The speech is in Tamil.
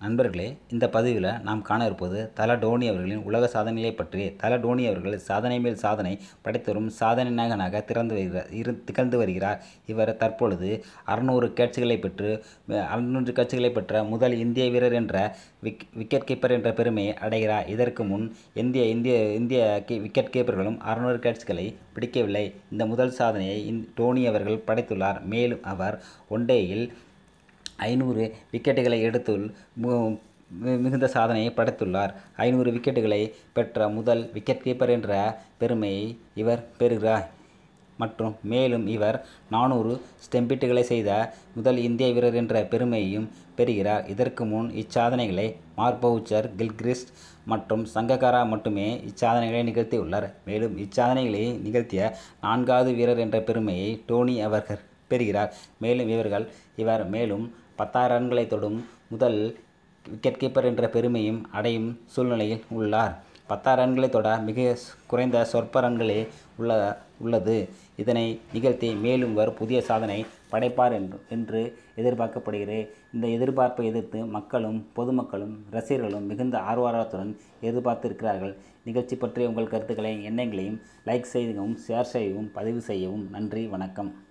நண்பர்களே இந்த பதிவில் நாம் காண இருப்பது தல டோனி அவர்களின் உலக சாதனைகளை பற்றி தல டோனி அவர்கள் சாதனை மேல் சாதனை படைத்து வரும் சாதனை நாயகனாக திறந்து வருகிறார் இரு திகழ்ந்து வருகிறார் இவர் தற்பொழுது அறுநூறு கேட்சுகளை பெற்று அறுநூறு கேட்சுகளை பெற்ற முதல் இந்திய வீரர் என்ற விக் விக்கெட் கீப்பர் என்ற பெருமையை அடைகிறார் இதற்கு முன் இந்திய இந்திய இந்திய கி- விக்கெட் கீப்பர்களும் அறுநூறு கேட்ச்களை பிடிக்கவில்லை இந்த முதல் சாதனையை இந் டோனி அவர்கள் படைத்துள்ளார் மேலும் அவர் ஒன்டேயில் ஐநூறு விக்கெட்டுகளை எடுத்து மு- மி- மிகுந்த சாதனையை படைத்துள்ளார் ஐநூறு விக்கெட்டுகளை பெற்ற முதல் விக்கெட் கீப்பர் என்ற பெருமையை இவர் பெறுகிறார் மற்றும் மேலும் இவர் நானூறு ஸ்டெம்பிட்டுகளை செய்த முதல் இந்திய வீரர் என்ற பெருமையையும் பெறுகிறார் இதற்கு முன் இச்சாதனைகளை மார்க் பவுச்சர் கில்கிறிஸ்ட் மற்றும் சங்ககாரா மட்டுமே இச்சாதனைகளை நிகழ்த்தியுள்ளார் மேலும் இச்சாதனைகளை நிகழ்த்திய நான்காவது வீரர் என்ற பெருமையை டோனி அவர்கள் பெறுகிறார் மேலும் இவர்கள் இவர் மேலும் பத்தாயிரம் ரன்களை தொடும் முதல் விக்கெட் கீப்பர் என்ற பெருமையும் அடையும் சூழ்நிலையில் உள்ளார் பத்தாயிரம் ரன்களை தொட மிக ஸ்- குறைந்த சொற்ப ரன்களே உள்ள உள்ளது இதனை நிகழ்த்தி மேலும் இவர் புதிய சாதனை படைப்பார் என்று என்று எதிர்பார்க்கப்படுகிறது இந்த எதிர்பார்ப்பை எதிர்த்து மக்களும் பொதுமக்களும் ரசிகர்களும் மிகுந்த ஆர்வத்துடன் எதிர்பார்த்திருக்கிறார்கள் நிகழ்ச்சி பற்றிய உங்கள் கருத்துக்களை எண்ணங்களையும் லைக் செய்யவும் ஷேர் செய்யவும் பதிவு செய்யவும் நன்றி வணக்கம்